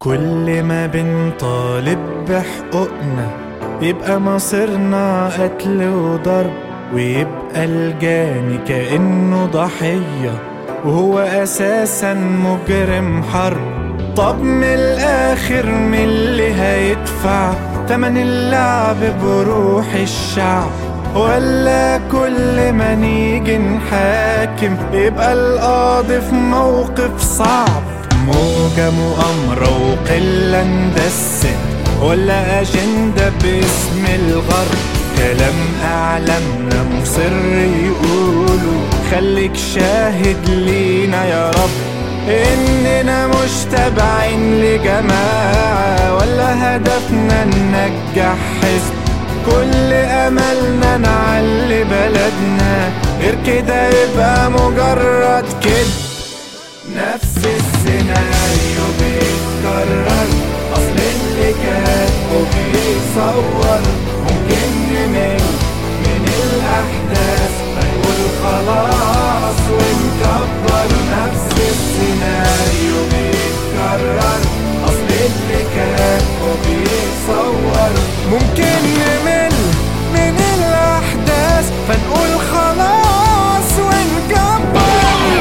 كل ما بنطالب بحقوقنا يبقى مصيرنا قتل وضرب ويبقى الجاني كأنه ضحية وهو أساسا مجرم حرب طب من الآخر من اللي هيدفع تمن اللعب بروح الشعب ولا كل ما نيجي نحاكم يبقى القاضي في موقف صعب موجة مؤامرة وقلة اندست ولا أجندة باسم الغرب كلام أعلامنا مصر يقولوا خليك شاهد لينا يا رب إننا مش تابعين لجماعة ولا هدفنا ننجح حزب كل أملنا نعلي بلدنا غير كده يبقى مجرد كده نفس السيناريو بيتكرر أصل اللي كاتبه بيصور ممكن نمل من الأحداث نقول خلاص ونكبر نفس السيناريو بيتكرر أصل اللي كاتبه بيصور ممكن نمل من الأحداث فنقول خلاص ونكبر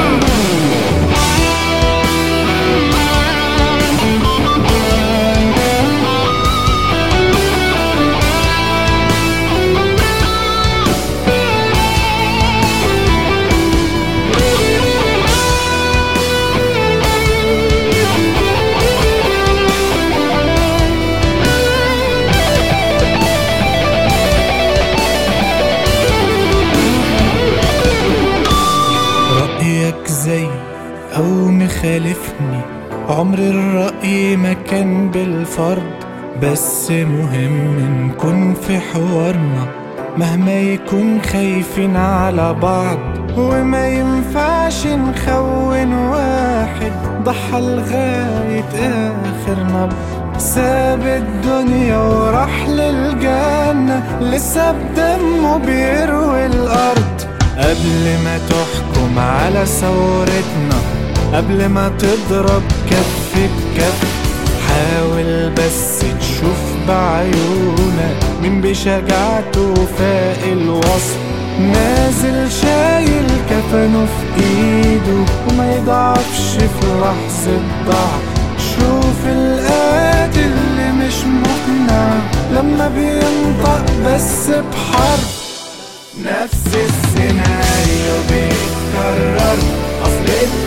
رأيك زي أو مخالفني عمر الرأي ما كان بالفرض بس مهم نكون في حوارنا مهما يكون خايفين على بعض وما ينفعش نخون واحد ضحى لغاية آخر نبض ساب الدنيا وراح للجنة لسه بدمه بيروي الأرض قبل ما تحكم على ثورتنا قبل ما تضرب كف بكف حاول بس تشوف بعيونك مين بشجاعته فاق الوصف نازل شايل كفنه في ايده وما يضعفش في لحظة ضعف شوف القاتل اللي مش مقنع لما بينطق بس بحرف نفس السيناريو بيتكرر اصل